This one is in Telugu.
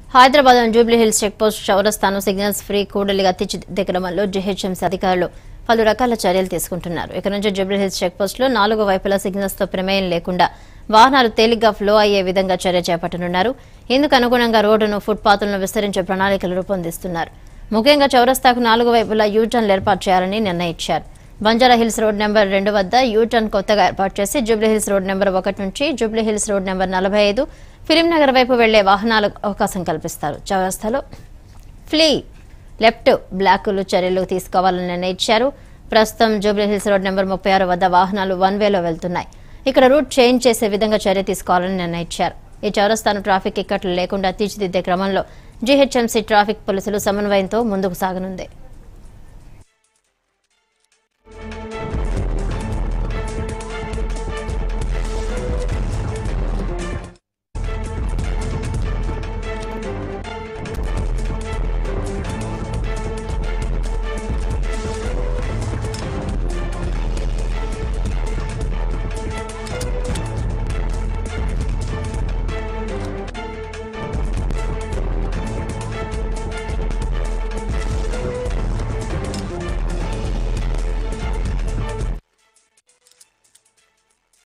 హైదరాబాద్ జూబ్లీ హిల్స్ చెక్పోస్ట్ చౌరస్తాను సిగ్నల్స్ ఫ్రీ కూడలిగా తీర్చిదిద్దే క్రమంలో జీహెచ్ఎంసీ అధికారులు పలు రకాల చర్యలు తీసుకుంటున్నారు ఇక నుంచి జూబ్లీ హిల్స్ చెక్పోస్ట్ లో నాలుగు వైపులా సిగ్నల్స్ తో ప్రమేయం లేకుండా వాహనాలు తేలిగ్గా ఫ్లో అయ్యే విధంగా చర్య చేపట్టనున్నారు ఇందుకు అనుగుణంగా రోడ్డును ఫుట్పాత్లను విస్తరించే ప్రణాళికలు రూపొందిస్తున్నారు ముఖ్యంగా చౌరస్తాకు నాలుగు వైపులా యూటర్న్లు ఏర్పాటు చేయాలని నిర్ణయించారు బంజారా హిల్స్ రోడ్ నెంబర్ రెండు వద్ద యూటర్న్ కొత్తగా ఏర్పాటు చేసి జూబ్లీ హిల్స్ రోడ్ నెంబర్ ఒకటి నుంచి జూబ్లీ హిల్స్ రోడ్ నెంబర్ నలభై ఐదు ఫిలింనగర్ వైపు వెళ్లే వాహనాలకు అవకాశం కల్పిస్తారు చౌరస్తాలో ఫ్లీ లెఫ్ట్ బ్లాకులు చర్యలు తీసుకోవాలని నిర్ణయించారు ప్రస్తుతం జూబ్లీ హిల్స్ రోడ్ నెంబర్ ముప్పై ఆరు వద్ద వాహనాలు వన్ వేలో వెళ్తున్నాయి ఇక్కడ రూట్ చేంజ్ చేసే విధంగా చర్య తీసుకోవాలని నిర్ణయించారు ఈ చౌరస్తాను ట్రాఫిక్ ఇక్కట్లు లేకుండా తీర్చిదిద్దే క్రమంలో జీహెచ్ఎంసీ ట్రాఫిక్ పోలీసులు సమన్వయంతో ముందుకు సాగనుంది